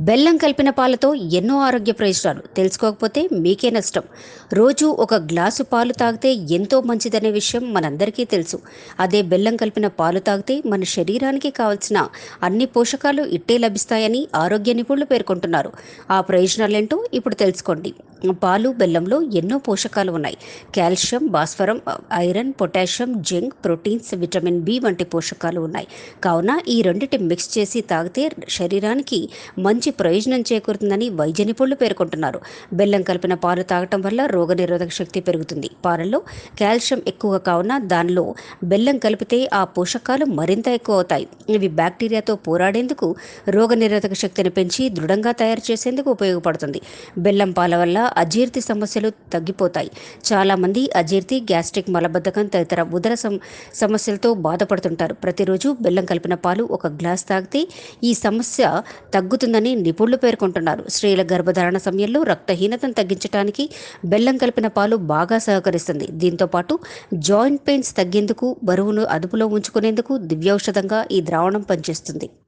బెల్లం కలిపిన పాలతో ఎన్నో ఆరోగ్య ప్రయోజనాలు తెలుసుకోకపోతే మీకే నష్టం రోజు ఒక గ్లాసు పాలు తాగితే ఎంతో మంచిదనే విషయం మనందరికీ తెలుసు అదే బెల్లం కలిపిన పాలు తాగితే మన శరీరానికి కావలసిన అన్ని పోషకాలు ఇట్టే లభిస్తాయని ఆరోగ్య నిపుణులు పేర్కొంటున్నారు ఆ ప్రయోజనాలేంటో ఇప్పుడు తెలుసుకోండి పాలు బెల్లంలో ఎన్నో పోషకాలు ఉన్నాయి కాల్షియం భాస్వరం iron potassium zinc proteins vitamin B వంటి పోషకాలు ఉన్నాయి కావున ఈ రెండిటి మిక్స్ చేసి తాగితే శరీరానికి మంచి ప్రయోజనం చేకూరుతుందని వైద్య నిపుణులు పేర్కొంటున్నారు బెల్లం కలిపిన పాలు తాగటం వల్ల రోగనిరోధక శక్తి పెరుగుతుంది పాలల్లో కాల్షియం ఎక్కువ కావున దానిలో బెల్లం కలిపితే ఆ పోషకాలు మరింత ఎక్కువ అవుతాయి ఇవి బ్యాక్టీరియాతో పోరాడేందుకు రోగనిరోధక శక్తిని పెంచి దృఢంగా తయారు చేసేందుకు ఉపయోగపడుతుంది బెల్లం పాల వల్ల అజీర్తి సమస్యలు తగ్గిపోతాయి చాలామంది అజీర్తి గ్యాస్ట్రిక్ మలబద్ధకం తదితర ఉదర సమ- సమస్యలతో బాధపడుతుంటారు ప్రతిరోజు బెల్లం కలిపిన పాలు ఒక గ్లాస్ తాగితే ఈ సమస్య తగ్గుతుందని నిపుణులు పేర్కొంటున్నారు స్త్రీల గర్భధారణ సమయంలో రక్తహీనతను తగ్గించడానికి బెల్లం కలిపిన పాలు బాగా సహకరిస్తుంది దీంతో పాటు జాయింట్ పెయిన్స్ తగ్గేందుకు బరువును అదుపులో ఉంచుకునేందుకు దివ్యౌషధంగా ఈ ద్రావణం పనిచేస్తుంది